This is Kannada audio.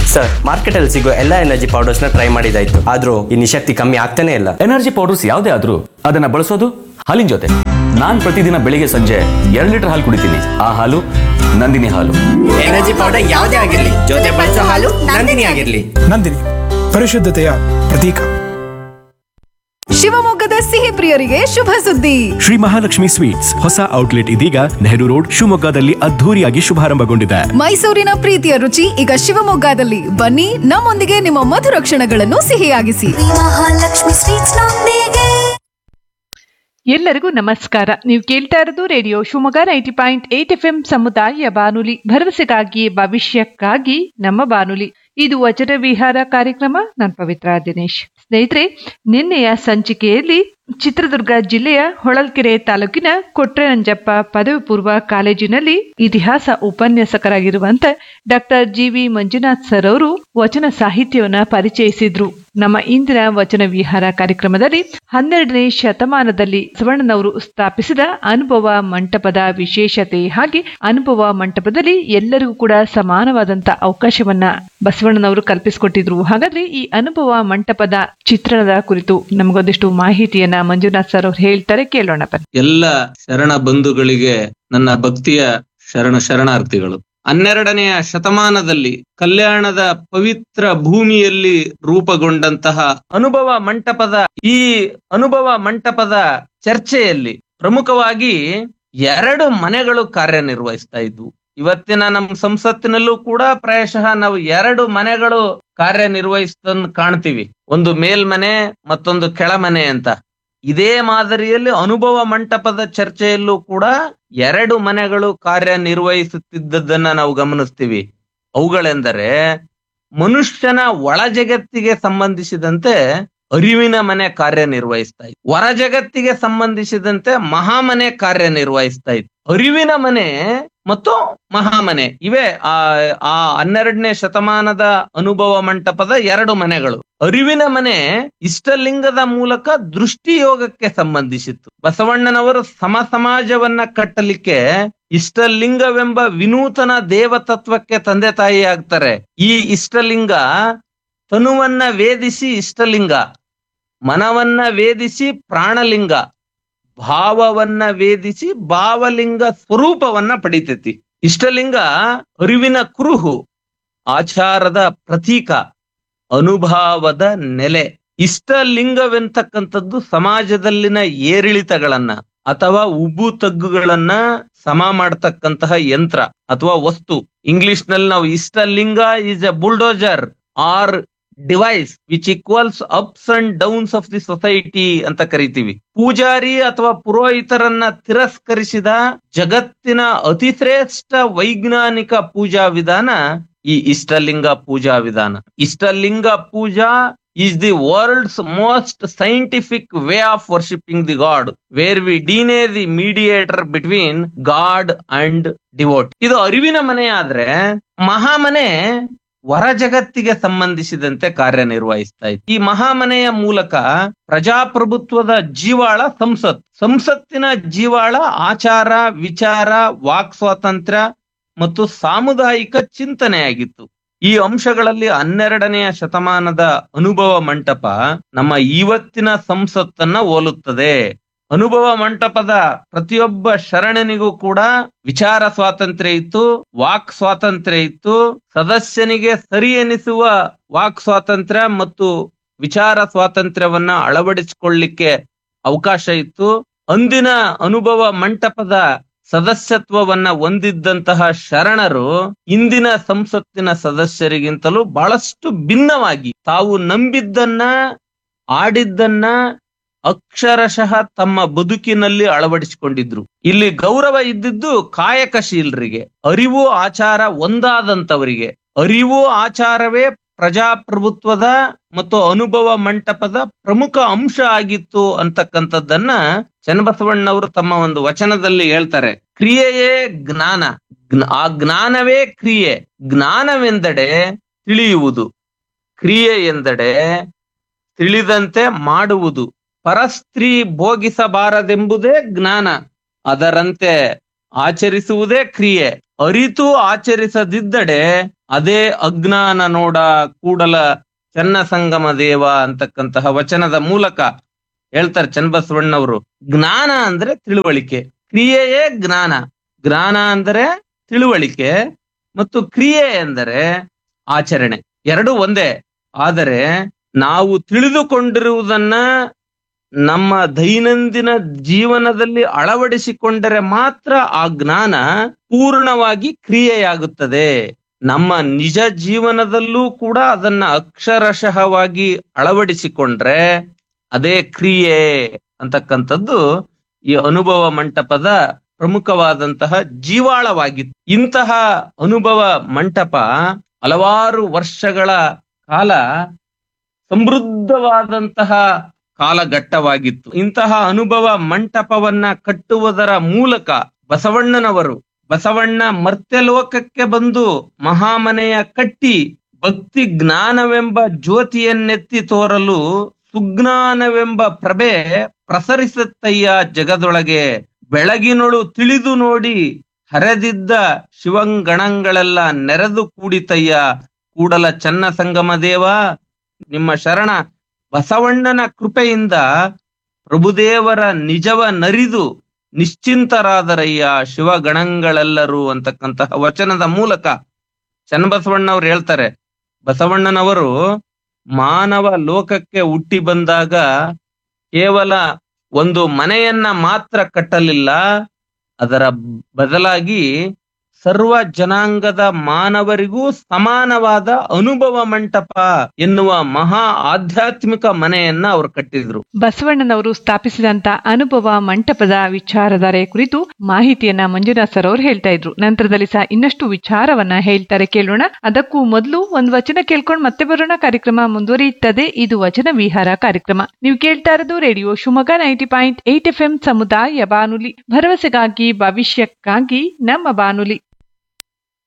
ಸರ್ ಮಾರ್ಕೆಟಲ್ಲಿ ಸಿಗೋ ಎಲ್ಲ ಎನರ್ಜಿ ಪೌಡರ್ಸ್ನ ಟ್ರೈ ಮಾಡಿದಾಯ್ತು ಆದ್ರೂ ಈ ನಿಶಕ್ತಿ ಕಮ್ಮಿ ಆಗ್ತಾನೆ ಇಲ್ಲ ಎನರ್ಜಿ ಪೌಡರ್ಸ್ ಯಾವುದೇ ಆದ್ರೂ ಅದನ್ನ ಬಳಸೋದು ಹಾಲಿನ ಜೊತೆ ನಾನ್ ಪ್ರತಿದಿನ ಬೆಳಿಗ್ಗೆ ಸಂಜೆ ಎರಡು ಲೀಟರ್ ಹಾಲು ಕುಡಿತೀನಿ ಆ ಹಾಲು ನಂದಿನಿ ಹಾಲು ಎನರ್ಜಿ ಪೌಡರ್ ಯಾವುದೇ ಆಗಿರ್ಲಿ ಜೊತೆ ಬಳಸೋ ಹಾಲು ನಂದಿನಿ ಆಗಿರ್ಲಿ ನಂದಿನಿ ಪರಿಶುದ್ಧತೆಯ ಪ್ರತೀಕ ಶಿವಮೊಗ್ಗದ ಸಿಹಿ ಪ್ರಿಯರಿಗೆ ಶುಭ ಸುದ್ದಿ ಶ್ರೀ ಮಹಾಲಕ್ಷ್ಮಿ ಸ್ವೀಟ್ಸ್ ಹೊಸ ಔಟ್ಲೆಟ್ ಇದೀಗ ನೆಹರು ರೋಡ್ ಶಿವಮೊಗ್ಗದಲ್ಲಿ ಅದ್ಧೂರಿಯಾಗಿ ಶುಭಾರಂಭಗೊಂಡಿದೆ ಮೈಸೂರಿನ ಪ್ರೀತಿಯ ರುಚಿ ಈಗ ಶಿವಮೊಗ್ಗದಲ್ಲಿ ಬನ್ನಿ ನಮ್ಮೊಂದಿಗೆ ನಿಮ್ಮ ಮಧುರ ಕ್ಷಣಗಳನ್ನು ಸಿಹಿಯಾಗಿಸಿ ಮಹಾಲಕ್ಷ್ಮಿ ಸ್ವೀಟ್ಸ್ ನೊಂದಿಗೆ ಎಲ್ಲರಿಗೂ ನಮಸ್ಕಾರ ನೀವು ಕೇಳ್ತಾ ಇರೋದು radio Shivamogga ninety point eight F M ಸಮುದಾಯ ಬಾನುಲಿ ಭರವಸೆಗಾಗಿ ಭವಿಷ್ಯಕ್ಕಾಗಿ ನಮ್ಮ ಬಾನುಲಿ ಇದು ವಚನ ವಿಹಾರ ಕಾರ್ಯಕ್ರಮ ನಾನು ಪವಿತ್ರ ದಿನೇಶ್ ಸ್ನೇಹಿತರೆ ನಿನ್ನೆಯ ಸಂಚಿಕೆಯಲ್ಲಿ ಚಿತ್ರದುರ್ಗ ಜಿಲ್ಲೆಯ ಹೊಳಲ್ಕೆರೆ ತಾಲೂಕಿನ ಕೊಟ್ರೆನಂಜಪ್ಪ ಪದವಿ ಪೂರ್ವ ಕಾಲೇಜಿನಲ್ಲಿ ಇತಿಹಾಸ ಉಪನ್ಯಾಸಕರಾಗಿರುವಂತ doctor G V Manjunath sir ಅವರು ವಚನ ಸಾಹಿತ್ಯವನ್ನ ಪರಿಚಯಿಸಿದ್ರು ನಮ್ಮ ಇಂದಿನ ವಚನ ವಿಹಾರ ಕಾರ್ಯಕ್ರಮದಲ್ಲಿ ಹನ್ನೆರಡನೇ ಶತಮಾನದಲ್ಲಿ ಬಸವಣ್ಣನವರು ಸ್ಥಾಪಿಸಿದ ಅನುಭವ ಮಂಟಪದ ವಿಶೇಷತೆ ಹಾಗೆ ಅನುಭವ ಮಂಟಪದಲ್ಲಿ ಎಲ್ಲರಿಗೂ ಕೂಡ ಸಮಾನವಾದಂತ ಅವಕಾಶವನ್ನ ಬಸವಣ್ಣನವರು ಕಲ್ಪಿಸಿಕೊಟ್ಟಿದ್ರು ಹಾಗಾದ್ರೆ ಈ ಅನುಭವ ಮಂಟಪದ ಚಿತ್ರಣದ ಕುರಿತು ನಮಗೊಂದಿಷ್ಟು ಮಾಹಿತಿಯನ್ನ ಮಂಜುನಾಥ್ ಸರ್ ಅವ್ರು ಹೇಳ್ತಾರೆ ಕೇಳೋಣ ಬನ್ನಿ ಎಲ್ಲ ಶರಣ ಬಂಧುಗಳಿಗೆ ನನ್ನ ಭಕ್ತಿಯ ಶರಣ ಶರಣಾರ್ಥಿಗಳು ಹನ್ನೆರಡನೆಯ ಶತಮಾನದಲ್ಲಿ ಕಲ್ಯಾಣದ ಪವಿತ್ರ ಭೂಮಿಯಲ್ಲಿ ರೂಪುಗೊಂಡಂತಹ ಅನುಭವ ಮಂಟಪದ ಈ ಅನುಭವ ಮಂಟಪದ ಚರ್ಚೆಯಲ್ಲಿ ಪ್ರಮುಖವಾಗಿ ಎರಡು ಮನೆಗಳು ಕಾರ್ಯನಿರ್ವಹಿಸ್ತಾ ಇದ್ವು ಇವತ್ತಿನ ನಮ್ಮ ಸಂಸತ್ತಿನಲ್ಲೂ ಕೂಡ ಪ್ರಾಯಶಃ ನಾವು ಎರಡು ಮನೆಗಳು ಕಾರ್ಯನಿರ್ವಹಿಸ್ತನ್ ಕಾಣ್ತೀವಿ ಒಂದು ಮೇಲ್ಮನೆ ಮತ್ತೊಂದು ಕೆಳಮನೆ ಅಂತ ಇದೇ ಮಾದರಿಯಲ್ಲಿ ಅನುಭವ ಮಂಟಪದ ಚರ್ಚೆಯಲ್ಲೂ ಕೂಡ ಎರಡು ಮನೆಗಳು ಕಾರ್ಯನಿರ್ವಹಿಸುತ್ತಿದ್ದದ್ದನ್ನ ನಾವು ಗಮನಿಸ್ತೀವಿ ಅವುಗಳೆಂದರೆ ಮನುಷ್ಯನ ಒಳ ಜಗತ್ತಿಗೆ ಸಂಬಂಧಿಸಿದಂತೆ ಅರಿವಿನ ಮನೆ ಕಾರ್ಯನಿರ್ವಹಿಸ್ತಾ ಇತ್ತು ಹೊರ ಜಗತ್ತಿಗೆ ಸಂಬಂಧಿಸಿದಂತೆ ಮಹಾಮನೆ ಕಾರ್ಯನಿರ್ವಹಿಸ್ತಾ ಇತ್ತು ಅರಿವಿನ ಮನೆ ಮತ್ತು ಮಹಾಮನೆ ಇವೇ ಆ ಆ ಹನ್ನೆರಡನೇ ಶತಮಾನದ ಅನುಭವ ಮಂಟಪದ ಎರಡು ಮನೆಗಳು ಅರಿವಿನ ಮನೆ ಇಷ್ಟಲಿಂಗದ ಮೂಲಕ ದೃಷ್ಟಿಯೋಗಕ್ಕೆ ಸಂಬಂಧಿಸಿತ್ತು ಬಸವಣ್ಣನವರು ಸಮ ಸಮಾಜವನ್ನ ಕಟ್ಟಲಿಕ್ಕೆ ಇಷ್ಟಲಿಂಗವೆಂಬ ವಿನೂತನ ದೇವತತ್ವಕ್ಕೆ ತಂದೆ ತಾಯಿ ಆಗ್ತಾರೆ ಈ ಇಷ್ಟಲಿಂಗ ತನುವನ್ನ ವೇದಿಸಿ ಇಷ್ಟಲಿಂಗ ಮನವನ್ನ ವೇದಿಸಿ ಪ್ರಾಣಲಿಂಗ ಭಾವವನ್ನ ವೇದಿಸಿ ಭಾವಲಿಂಗ ಸ್ವರೂಪವನ್ನ ಪಡಿತೈತಿ ಇಷ್ಟಲಿಂಗ ಅರಿವಿನ ಕುರುಹು ಆಚಾರದ ಪ್ರತೀಕ ಅನುಭಾವದ ನೆಲೆ ಇಷ್ಟಲಿಂಗವೆಂತಕ್ಕಂಥದ್ದು ಸಮಾಜದಲ್ಲಿನ ಏರಿಳಿತಗಳನ್ನ ಅಥವಾ ಉಬ್ಬು ತಗ್ಗುಗಳನ್ನ ಸಮ ಮಾಡ್ತಕ್ಕಂತಹ ಯಂತ್ರ ಅಥವಾ ವಸ್ತು ಇಂಗ್ಲಿಷ್ ನಲ್ಲಿ ನಾವು Ishtalinga is a bulldozer or device which equals ups and downs of the society ಅಂತ ಕರಿತೀವಿ ಪೂಜಾರಿ ಅಥವಾ ಪುರೋಹಿತರನ್ನ ತಿರಸ್ಕರಿಸಿದ ಜಗತ್ತಿನ ಅತಿಶ್ರೇಷ್ಠ ವೈಜ್ಞಾನಿಕ ಪೂಜಾ ವಿಧಾನ ಈ ಇಷ್ಟಲಿಂಗ ಪೂಜಾ ವಿಧಾನ Ishtalinga puja is the world's most scientific way of worshipping the god where we deny the mediator between god and devotee ಇದು ಅರಿವಿನ ಮನೆ ಆದ್ರೆ ಮಹಾಮನೆ ಹೊರ ಜಗತ್ತಿಗೆ ಸಂಬಂಧಿಸಿದಂತೆ ಕಾರ್ಯನಿರ್ವಹಿಸ್ತಾ ಇತ್ತು ಈ ಮಹಾಮನೆಯ ಮೂಲಕ ಪ್ರಜಾಪ್ರಭುತ್ವದ ಜೀವಾಳ ಸಂಸತ್ ಸಂಸತ್ತಿನ ಜೀವಾಳ ಆಚಾರ ವಿಚಾರ ವಾಕ್ ಸ್ವಾತಂತ್ರ್ಯ ಮತ್ತು ಸಾಮುದಾಯಿಕ ಚಿಂತನೆಯಾಗಿತ್ತು ಈ ಅಂಶಗಳಲ್ಲಿ ಹನ್ನೆರಡನೆಯ ಶತಮಾನದ ಅನುಭವ ಮಂಟಪ ನಮ್ಮ ಇವತ್ತಿನ ಸಂಸತ್ತನ್ನ ಹೋಲುತ್ತದೆ ಅನುಭವ ಮಂಟಪದ ಪ್ರತಿಯೊಬ್ಬ ಶರಣನಿಗೂ ಕೂಡ ವಿಚಾರ ಸ್ವಾತಂತ್ರ್ಯ ಇತ್ತು ವಾಕ್ ಸ್ವಾತಂತ್ರ್ಯ ಇತ್ತು ಸದಸ್ಯನಿಗೆ ಸರಿ ಎನಿಸುವ ವಾಕ್ ಸ್ವಾತಂತ್ರ್ಯ ಮತ್ತು ವಿಚಾರ ಸ್ವಾತಂತ್ರ್ಯವನ್ನ ಅಳವಡಿಸಿಕೊಳ್ಳಿಕ್ಕೆ ಅವಕಾಶ ಇತ್ತು ಅಂದಿನ ಅನುಭವ ಮಂಟಪದ ಸದಸ್ಯತ್ವವನ್ನ ಹೊಂದಿದ್ದಂತಹ ಶರಣರು ಇಂದಿನ ಸಂಸತ್ತಿನ ಸದಸ್ಯರಿಗಿಂತಲೂ ಬಹಳಷ್ಟು ಭಿನ್ನವಾಗಿ ತಾವು ನಂಬಿದ್ದನ್ನ ಆಡಿದ್ದನ್ನ ಅಕ್ಷರಶಃ ತಮ್ಮ ಬದುಕಿನಲ್ಲಿ ಅಳವಡಿಸಿಕೊಂಡಿದ್ರು ಇಲ್ಲಿ ಗೌರವ ಇದ್ದಿದ್ದು ಕಾಯಕಶೀಲರಿಗೆ ಅರಿವು ಆಚಾರ ಒಂದಾದಂತವರಿಗೆ ಅರಿವು ಆಚಾರವೇ ಪ್ರಜಾಪ್ರಭುತ್ವದ ಮತ್ತು ಅನುಭವ ಮಂಟಪದ ಪ್ರಮುಖ ಅಂಶ ಆಗಿತ್ತು ಅಂತಕ್ಕಂಥದ್ದನ್ನ ಚನ್ನಬಸವಣ್ಣವರು ತಮ್ಮ ಒಂದು ವಚನದಲ್ಲಿ ಹೇಳ್ತಾರೆ ಕ್ರಿಯೆಯೇ ಜ್ಞಾನ ಜ್ಞ- ಆ ಜ್ಞಾನವೇ ಕ್ರಿಯೆ ಜ್ಞಾನವೆಂದಡೆ ತಿಳಿಯುವುದು ಕ್ರಿಯೆ ಎಂದಡೆ ತಿಳಿದಂತೆ ಮಾಡುವುದು ಪರಸ್ತ್ರೀ ಭೋಗಿಸಬಾರದೆಂಬುದೇ ಜ್ಞಾನ ಅದರಂತೆ ಆಚರಿಸುವುದೇ ಕ್ರಿಯೆ ಅರಿತು ಆಚರಿಸದಿದ್ದಡೆ ಅದೇ ಅಜ್ಞಾನ ನೋಡ ಕೂಡಲ ಚನ್ನ ಸಂಗಮ ದೇವ ಅಂತಕ್ಕಂತಹ ವಚನದ ಮೂಲಕ ಹೇಳ್ತಾರೆ ಚನ್ನಬಸವಣ್ಣವರು ಜ್ಞಾನ ಅಂದ್ರೆ ತಿಳುವಳಿಕೆ ಕ್ರಿಯೆಯೇ ಜ್ಞಾನ ಜ್ಞಾನ ಅಂದರೆ ತಿಳುವಳಿಕೆ ಮತ್ತು ಕ್ರಿಯೆ ಎಂದರೆ ಆಚರಣೆ ಎರಡು ಒಂದೇ ಆದರೆ ನಾವು ತಿಳಿದುಕೊಂಡಿರುವುದನ್ನ ನಮ್ಮ ದೈನಂದಿನ ಜೀವನದಲ್ಲಿ ಅಳವಡಿಸಿಕೊಂಡರೆ ಮಾತ್ರ ಆ ಜ್ಞಾನ ಪೂರ್ಣವಾಗಿ ಕ್ರಿಯೆಯಾಗುತ್ತದೆ ನಮ್ಮ ನಿಜ ಜೀವನದಲ್ಲೂ ಕೂಡ ಅದನ್ನ ಅಕ್ಷರಶಃವಾಗಿ ಅಳವಡಿಸಿಕೊಂಡ್ರೆ ಅದೇ ಕ್ರಿಯೆ ಅಂತಕ್ಕಂಥದ್ದು ಈ ಅನುಭವ ಮಂಟಪದ ಪ್ರಮುಖವಾದಂತಹ ಜೀವಾಳವಾಗಿತ್ತು ಇಂತಹ ಅನುಭವ ಮಂಟಪ ಹಲವಾರು ವರ್ಷಗಳ ಕಾಲ ಸಮೃದ್ಧವಾದಂತಹ ಕಾಲಘಟ್ಟವಾಗಿತ್ತು ಇಂತಹ ಅನುಭವ ಮಂಟಪವನ್ನ ಕಟ್ಟುವುದರ ಮೂಲಕ ಬಸವಣ್ಣನವರು ಬಸವಣ್ಣ ಮರ್ತ್ಯಲೋಕಕ್ಕೆ ಬಂದು ಮಹಾಮನೆಯ ಕಟ್ಟಿ ಭಕ್ತಿ ಜ್ಞಾನವೆಂಬ ಜ್ಯೋತಿಯನ್ನೆತ್ತಿ ತೋರಲು ಸುಜ್ಞಾನವೆಂಬ ಪ್ರಭೆ ಪ್ರಸರಿಸುತ್ತಯ್ಯ ಜಗದೊಳಗೆ ಬೆಳಗಿನೊಳು ತಿಳಿದು ನೋಡಿ ಹರಿದಿದ್ದ ಶಿವಂಗಣಗಳೆಲ್ಲ ನೆರೆದು ಕೂಡಿತಯ್ಯ ಕೂಡಲ ಚನ್ನ ಸಂಗಮ ದೇವ ನಿಮ್ಮ ಶರಣ ಬಸವಣ್ಣನ ಕೃಪೆಯಿಂದ ಪ್ರಭುದೇವರ ನಿಜವ ನರಿದು ನಿಶ್ಚಿಂತರಾದರಯ್ಯ ಶಿವಗಣಗಳೆಲ್ಲರೂ ಅಂತಕ್ಕಂತಹ ವಚನದ ಮೂಲಕ ಚನ್ನಬಸವಣ್ಣವ್ರು ಹೇಳ್ತಾರೆ ಬಸವಣ್ಣನವರು ಮಾನವ ಲೋಕಕ್ಕೆ ಹುಟ್ಟಿ ಬಂದಾಗ ಕೇವಲ ಒಂದು ಮನೆಯನ್ನ ಮಾತ್ರ ಕಟ್ಟಲಿಲ್ಲ ಅದರ ಬದಲಾಗಿ ಸರ್ವ ಜನಾಂಗದ ಮಾನವರಿಗೂ ಸಮಾನವಾದ ಅನುಭವ ಮಂಟಪ ಎನ್ನುವ ಮಹಾ ಆಧ್ಯಾತ್ಮಿಕ ಮನೆಯನ್ನ ಅವರು ಕಟ್ಟಿದ್ರು ಬಸವಣ್ಣನವರು ಸ್ಥಾಪಿಸಿದಂತ ಅನುಭವ ಮಂಟಪದ ವಿಚಾರಧಾರೆ ಕುರಿತು ಮಾಹಿತಿಯನ್ನ ಮಂಜುನಾಥ್ ಸರ್ ಅವರು ಹೇಳ್ತಾ ಇದ್ರು ನಂತರದಲ್ಲಿ ಸಹ ಇನ್ನಷ್ಟು ವಿಚಾರವನ್ನ ಹೇಳ್ತಾರೆ ಕೇಳೋಣ ಅದಕ್ಕೂ ಮೊದಲು ಒಂದು ವಚನ ಕೇಳ್ಕೊಂಡು ಮತ್ತೆ ಬರೋಣ ಕಾರ್ಯಕ್ರಮ ಮುಂದುವರಿಯುತ್ತದೆ ಇದು ವಚನ ವಿಹಾರ ಕಾರ್ಯಕ್ರಮ ನೀವು ಕೇಳ್ತಾ ಇರೋದು radio Shivamogga ninety point eight F M ಸಮುದಾಯ ಬಾನುಲಿ ಭರವಸೆಗಾಗಿ ಭವಿಷ್ಯಕ್ಕಾಗಿ ನಮ್ಮ ಬಾನುಲಿ